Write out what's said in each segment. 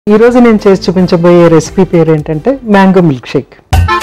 ఈరోజు నేను చేసి చూపించబోయే రెసిపీ పేరు ఏంటంటే mango milkshake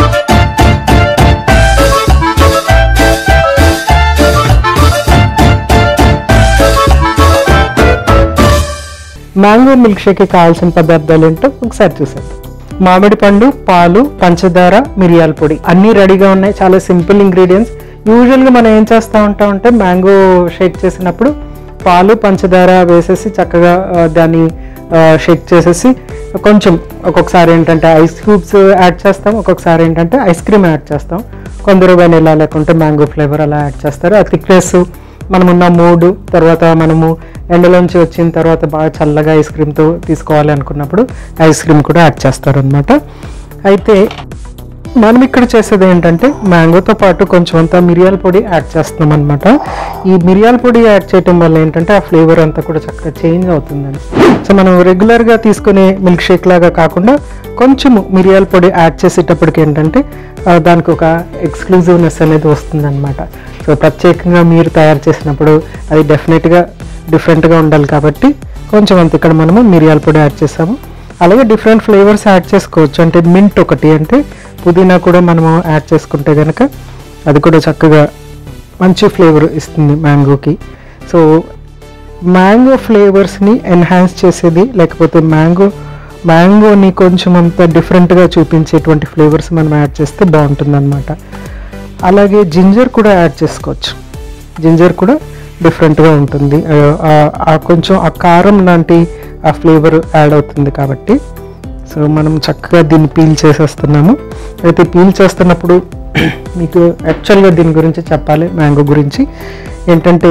mango milk షేక్కి కావాల్సిన పదార్థాలు ఏంటో ఒకసారి చూసేద్దాం మామిడి పండు పాలు పంచదార మిరియాల పొడి అన్నీ రెడీగా ఉన్నాయి చాలా సింపుల్ ఇంగ్రీడియంట్స్ యూజువల్గా మనం ఏం చేస్తూ ఉంటాం అంటే మ్యాంగో షేక్ చేసినప్పుడు పాలు పంచదార వేసేసి చక్కగా ఆ, దాన్ని షేక్ చేసేసి కొంచెం ఒక్కొక్కసారి ఏంటంటే ఐస్ క్యూబ్స్ యాడ్ చేస్తాం ఒక్కొక్కసారి ఏంటంటే ఐస్ క్రీమ్ యాడ్ చేస్తాం కొందరు వెనిలా లేకుంటే మ్యాంగో ఫ్లేవర్ అలా యాడ్ చేస్తారు ఆ థిక్నెస్ మనమున్న మూడు తర్వాత మనము ఎండలోంచి వచ్చిన తర్వాత బాగా చల్లగా ఐస్ క్రీమ్తో తీసుకోవాలి అనుకున్నప్పుడు ఐస్ క్రీమ్ కూడా యాడ్ చేస్తారనమాట అయితే మనం ఇక్కడ చేసేది ఏంటంటే మ్యాంగోతో పాటు కొంచెం అంతా మిరియాల పొడి యాడ్ చేస్తున్నాం అనమాట ఈ మిరియాల పొడి యాడ్ చేయటం వల్ల ఏంటంటే ఆ ఫ్లేవర్ అంతా కూడా చక్కగా చేంజ్ అవుతుందని సో మనం రెగ్యులర్గా తీసుకునే మిల్క్ షేక్ లాగా కాకుండా కొంచెము మిరియాల పొడి యాడ్ చేసేటప్పటికి ఏంటంటే ఆ, దానికి ఒక ఎక్స్క్లూజివ్నెస్ అనేది వస్తుందన్నమాట సో ప్రత్యేకంగా మీరు తయారు చేసినప్పుడు అది డెఫినెట్గా డిఫరెంట్గా ఉండాలి కాబట్టి కొంచెం అంత ఇక్కడ మనము మిరియాల పొడి యాడ్ చేసాము అలాగే డిఫరెంట్ ఫ్లేవర్స్ యాడ్ చేసుకోవచ్చు అంటే మింట్ ఒకటి అంటే పుదీనా కూడా మనము యాడ్ చేసుకుంటే కనుక అది కూడా చక్కగా మంచి ఫ్లేవర్ ఇస్తుంది మ్యాంగోకి సో మ్యాంగో ఫ్లేవర్స్ని ఎన్హాన్స్ చేసేది లేకపోతే మ్యాంగో మ్యాంగోని కొంచెం అంత డిఫరెంట్గా చూపించేటువంటి ఫ్లేవర్స్ మనం యాడ్ చేస్తే బాగుంటుంది అలాగే జింజర్ కూడా యాడ్ చేసుకోవచ్చు జింజర్ కూడా డిఫరెంట్గా ఉంటుంది ఆ- ఆ- ఆ కొంచెం ఆ కారం లాంటి ఆ ఫ్లేవర్ యాడ్ అవుతుంది కాబట్టి సో మనం చక్కగా దీన్ని పీల్ చేసేస్తున్నాము అయితే పీల్ చేస్తున్నప్పుడు మీకు యాక్చువల్గా దీని గురించి చెప్పాలి మ్యాంగో గురించి ఏంటంటే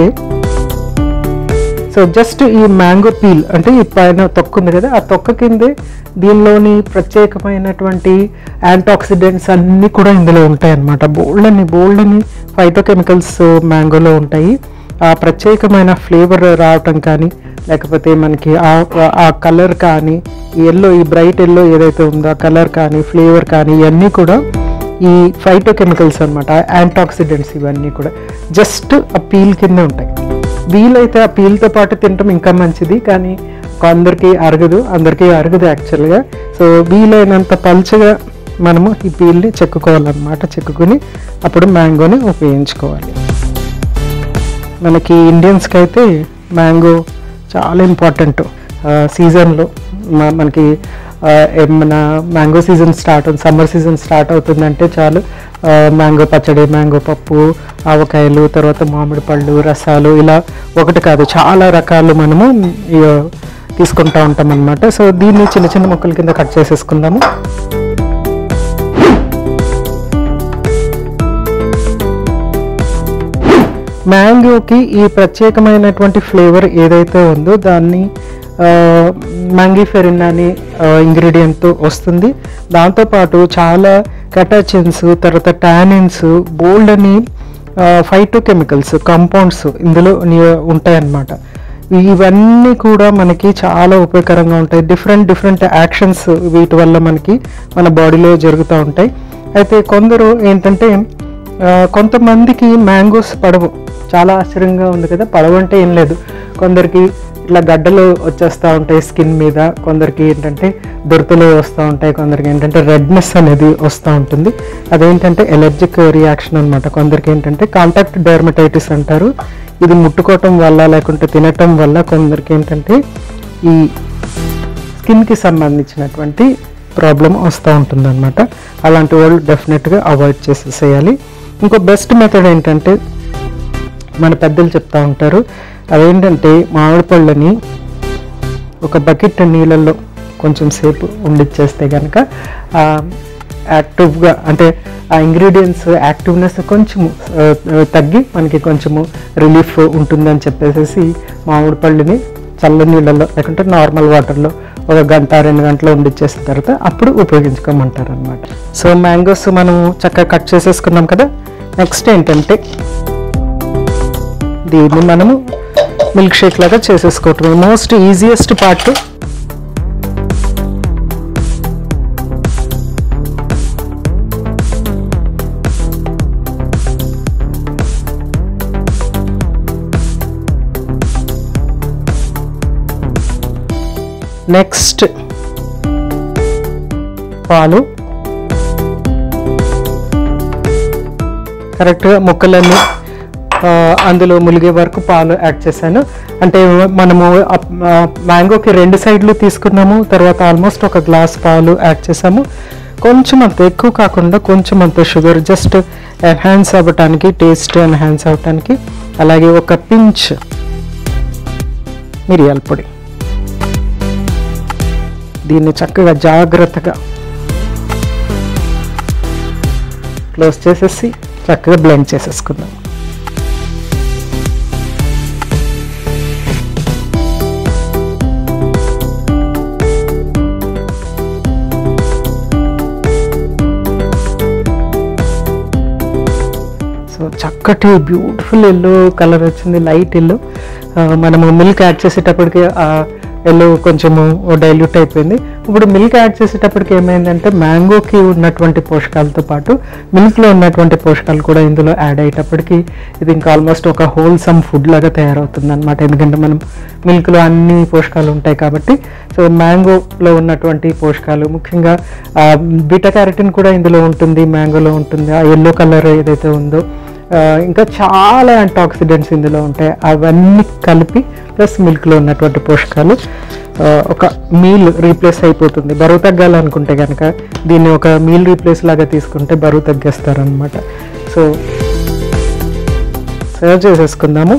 సో జస్ట్ ఈ మ్యాంగో పీల్ అంటే ఈ పైన తొక్క ఉంది కదా ఆ తొక్క కిందే దీనిలోని ప్రత్యేకమైనటువంటి యాంటాక్సిడెంట్స్ అన్నీ కూడా ఇందులో ఉంటాయి అన్నమాట బోల్డ్ అని బోల్డ్ అని ఫైటోకెమికల్స్ మ్యాంగోలో ఉంటాయి ఆ ప్రత్యేకమైన ఫ్లేవర్ రావటం కానీ లేకపోతే మనకి ఆ- ఆ కలర్ కానీ ఈ ఎల్లో ఈ బ్రైట్ ఎల్లో ఏదైతే ఉందో ఆ కలర్ కానీ ఫ్లేవర్ కానీ ఇవన్నీ కూడా ఈ ఫైటోకెమికల్స్ అనమాట యాంటాక్సిడెంట్స్ ఇవన్నీ కూడా జస్ట్ ఆ పీల్ కింద ఉంటాయి వీలైతే ఆ పీల్తో పాటు తినటం ఇంకా మంచిది కానీ కొందరికి అరగదు అందరికీ అరగదు యాక్చువల్గా సో వీలైనంత పల్చగా మనము ఈ పీల్ని చెక్కుకోవాలన్నమాట చెక్కుకొని అప్పుడు మ్యాంగోని ఉపయోగించుకోవాలి మనకి ఇండియన్స్కి అయితే మ్యాంగో చాలా ఇంపార్టెంట్ సీజన్లో మనకి ఆ, ఏమన్నా మ్యాంగో సీజన్ స్టార్ట్ అవుతుంది సమ్మర్ సీజన్ స్టార్ట్ అవుతుందంటే చాలు ఆ, మ్యాంగో పచ్చడి మ్యాంగో పప్పు ఆవకాయలు తర్వాత మామిడి పళ్ళు రసాలు ఇలా ఒకటి కాదు చాలా రకాలు మనము ఈ, తీసుకుంటా ఉంటాం అనమాట సో దీన్ని చిన్న చిన్న ముక్కల కింద కట్ చేసేసుకుందాము మ్యాంగోకి ఈ ప్రత్యేకమైనటువంటి ఫ్లేవర్ ఏదైతే ఉందో దాన్ని మ్యాంగీఫెరిన్ అనే ఇంగ్రీడియంట్తో వస్తుంది దాంతోపాటు చాలా కటాచిన్స్ తర్వాత టానిన్స్ బోల్డ్ అని ఫైటోకెమికల్స్ కంపౌండ్స్ ఇందులో ని- ఉంటాయన్నమాట ఇవన్నీ కూడా మనకి చాలా ఉపయోగకరంగా ఉంటాయి డిఫరెంట్ డిఫరెంట్ యాక్షన్స్ వీటి వల్ల మనకి మన బాడీలో జరుగుతూ ఉంటాయి అయితే కొందరు ఏంటంటే ఆ, కొంతమందికి మ్యాంగోస్ పడవు చాలా ఆశ్చర్యంగా ఉంది కదా పడవంటే ఏం లేదు కొందరికి ఇట్లా గడ్డలు వచ్చేస్తూ ఉంటాయి స్కిన్ మీద కొందరికి ఏంటంటే దురతలు వస్తూ ఉంటాయి కొందరికి ఏంటంటే రెడ్నెస్ అనేది వస్తూ ఉంటుంది అదేంటంటే ఎలర్జిక్ రియాక్షన్ అనమాట కొందరికి ఏంటంటే కాంటాక్ట్ డెర్మటైటిస్ అంటారు ఇది ముట్టుకోవటం వల్ల లేకుంటే తినటం వల్ల కొందరికి ఏంటంటే ఈ స్కిన్కి సంబంధించినటువంటి ప్రాబ్లం వస్తూ ఉంటుంది అనమాట అలాంటి వాళ్ళు డెఫినెట్గా అవాయిడ్ చేసేసేయాలి ఇంకో బెస్ట్ మెథడ్ ఏంటంటే మన పెద్దలు చెప్తా ఉంటారు అదేంటంటే మామిడి పళ్ళని ఒక బకెట్ నీళ్ళల్లో కొంచెం సేపు ఉండిచ్చేస్తే కనుక యాక్టివ్గా అంటే ఆ ఇంగ్రీడియంట్స్ యాక్టివ్నెస్ కొంచెము ఆ, ఆ, తగ్గి మనకి కొంచెము రిలీఫ్ ఉంటుందని చెప్పేసి మామిడి పళ్ళని చల్ల నీళ్ళల్లో లేకుంటే నార్మల్ వాటర్లో ఒక గంట రెండు గంటలు ఉండిచ్చేసిన తర్వాత అప్పుడు ఉపయోగించుకోమంటారు అనమాట సో మ్యాంగోస్ మనం చక్కగా కట్ చేసేసుకున్నాం కదా నెక్స్ట్ ఏంటంటే దీన్ని మనము మిల్క్ షేక్ లాగా చేసేసుకోవటం మోస్ట్ ఈజియెస్ట్ పార్ట్ నెక్స్ట్ పాలు కరెక్ట్గా ముక్కలన్నీ ఆ, అందులో ములిగే వరకు పాలు యాడ్ చేశాను అంటే మనము మ్యాంగోకి రెండు సైడ్లు తీసుకున్నాము తర్వాత ఆల్మోస్ట్ ఒక గ్లాస్ పాలు యాడ్ చేసాము కొంచెం అంత ఎక్కువ కాకుండా కొంచెం అంత షుగర్ జస్ట్ ఎన్హాన్స్ అవ్వటానికి టేస్ట్ ఎన్హాన్స్ అవ్వటానికి అలాగే ఒక పించ్ మిరియాల పొడి దీన్ని చక్కగా జాగ్రత్తగా క్లోజ్ చేసేసి చక్కగా బ్లెండ్ చేసేసుకుందాం సో చక్కటి బ్యూటిఫుల్ ఎల్లో కలర్ వచ్చింది లైట్ ఎల్లో మనము మిల్క్ యాడ్ చేసేటప్పటికి ఆ ఎల్లో కొంచెము డైల్యూట్ అయిపోయింది ఇప్పుడు మిల్క్ యాడ్ చేసేటప్పటికి ఏమైందంటే మ్యాంగోకి ఉన్నటువంటి పోషకాలతో పాటు మిల్క్లో ఉన్నటువంటి పోషకాలు కూడా ఇందులో యాడ్ అయ్యేటప్పటికి ఇది ఇంకా ఆల్మోస్ట్ ఒక హోల్సమ్ ఫుడ్ లాగా తయారవుతుంది అనమాట ఎందుకంటే మనం మిల్క్లో అన్ని పోషకాలు ఉంటాయి కాబట్టి సో మ్యాంగోలో ఉన్నటువంటి పోషకాలు ముఖ్యంగా బీటా క్యారెటిన్ కూడా ఇందులో ఉంటుంది మ్యాంగోలో ఉంటుంది ఆ ఎల్లో కలర్ ఏదైతే ఉందో ఆ, ఇంకా చాలా యాంటాక్సిడెంట్స్ ఇందులో ఉంటాయి అవన్నీ కలిపి ప్లస్ మిల్క్లో ఉన్నటువంటి పోషకాలు ఆ, ఒక మీల్ రీప్లేస్ అయిపోతుంది బరువు తగ్గాలనుకుంటే కనుక దీన్ని ఒక మీల్ రీప్లేస్ లాగా తీసుకుంటే బరువు తగ్గేస్తారనమాట సో సర్వ్ చేసేసుకుందాము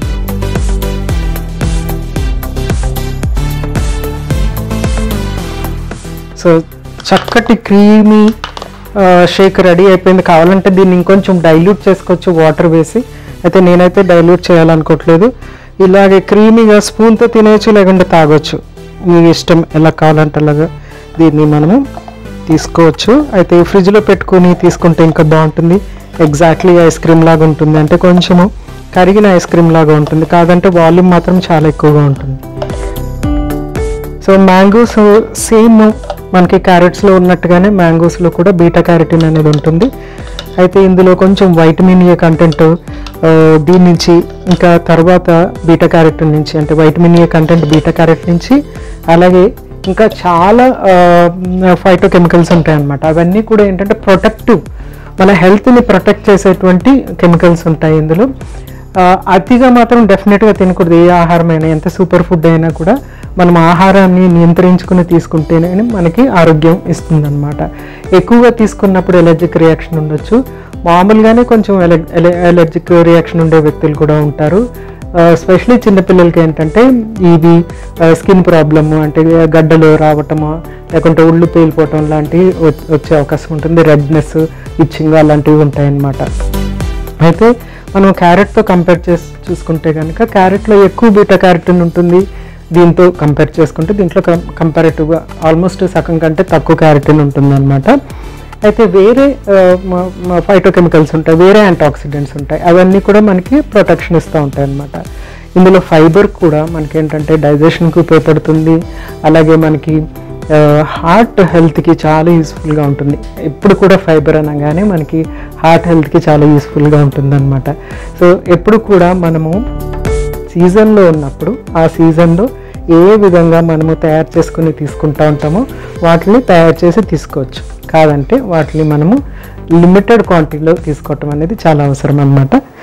సో చక్కటి క్రీమీ షేక్ రెడీ అయిపోయింది కావాలంటే దీన్ని ఇంకొంచెం డైల్యూట్ చేసుకోవచ్చు వాటర్ వేసి అయితే నేనైతే డైల్యూట్ చేయాలనుకోవట్లేదు ఇలాగే క్రీమీగా స్పూన్తో తినేయచ్చు లేకుంటే తాగొచ్చు మీ ఇష్టం ఎలా కావాలంటే అలాగా దీన్ని మనము తీసుకోవచ్చు అయితే ఫ్రిడ్జ్లో పెట్టుకొని తీసుకుంటే ఇంకా బాగుంటుంది ఎగ్జాక్ట్లీ ఐస్ క్రీమ్ లాగా ఉంటుంది అంటే కొంచెము కరిగిన ఐస్ క్రీమ్ లాగా ఉంటుంది కాదంటే వాల్యూమ్ మాత్రం చాలా ఎక్కువగా ఉంటుంది సో మ్యాంగోస్ సేమ్ మనకి క్యారెట్స్లో ఉన్నట్టుగానే మ్యాంగోస్లో కూడా బీటా క్యారెటిన్ అనేది ఉంటుంది అయితే ఇందులో కొంచెం వైటమిన్ ఏ కంటెంట్ దీని నుంచి ఇంకా తర్వాత బీటా క్యారెటిన్ నుంచి అంటే vitamin A content beta carotene నుంచి అలాగే ఇంకా చాలా ఫైటో కెమికల్స్ ఉంటాయి అన్నమాట అవన్నీ కూడా ఏంటంటే ప్రొటెక్టివ్ మన హెల్త్ని ప్రొటెక్ట్ చేసేటువంటి కెమికల్స్ ఉంటాయి ఇందులో ఆ, అతిగా మాత్రం డెఫినెట్గా తినకూడదు ఏ ఆహారమైనా ఎంత సూపర్ ఫుడ్ అయినా కూడా మనం ఆహారాన్ని నియంత్రించుకుని తీసుకుంటేనే మనకి ఆరోగ్యం ఇస్తుందన్నమాట ఎక్కువగా తీసుకున్నప్పుడు ఎలర్జిక్ రియాక్షన్ ఉండొచ్చు మామూలుగానే కొంచెం ఎలర్జిక్ రియాక్షన్ ఉండే వ్యక్తులు కూడా ఉంటారు స్పెషలీ చిన్నపిల్లలకి ఏంటంటే ఇవి స్కిన్ ప్రాబ్లము అంటే గడ్డలు రావటము లేకుంటే ఉళ్ళు పేలిపోవటం లాంటివి వ- వచ్చే అవకాశం ఉంటుంది రెడ్నెస్ ఇచ్చింగ్ అలాంటివి ఉంటాయన్నమాట అయితే మనం క్యారెట్తో కంపేర్ చేసి చూసుకుంటే కనుక క్యారెట్లో ఎక్కువ బీటా క్యారెటిన్ ఉంటుంది దీంతో కంపేర్ చేసుకుంటే దీంట్లో కంపారేటివ్గా ఆల్మోస్ట్ సగం కంటే తక్కువ క్యారెటిన్ ఉంటుందన్నమాట అయితే వేరే ఫైటోకెమికల్స్ ఉంటాయి వేరే యాంటాక్సిడెంట్స్ ఉంటాయి అవన్నీ కూడా మనకి ప్రొటెక్షన్ ఇస్తూ ఉంటాయి అన్నమాట ఇందులో ఫైబర్ కూడా మనకి ఏంటంటే డైజెషన్కి ఉపయోగపడుతుంది అలాగే మనకి హార్ట్ హెల్త్కి చాలా యూస్ఫుల్గా ఉంటుంది ఎప్పుడు కూడా ఫైబర్ అనగానే మనకి హార్ట్ హెల్త్కి చాలా యూస్ఫుల్గా ఉంటుందన్నమాట సో ఎప్పుడు కూడా మనము సీజన్లో ఉన్నప్పుడు ఆ సీజన్లో ఏ విధంగా మనము తయారు చేసుకుని తీసుకుంటా ఉంటామో వాటిని తయారు చేసి తీసుకోవచ్చు కాదంటే వాటిని మనము లిమిటెడ్ క్వాంటిటీలో తీసుకోవటం అనేది చాలా అవసరం అన్నమాట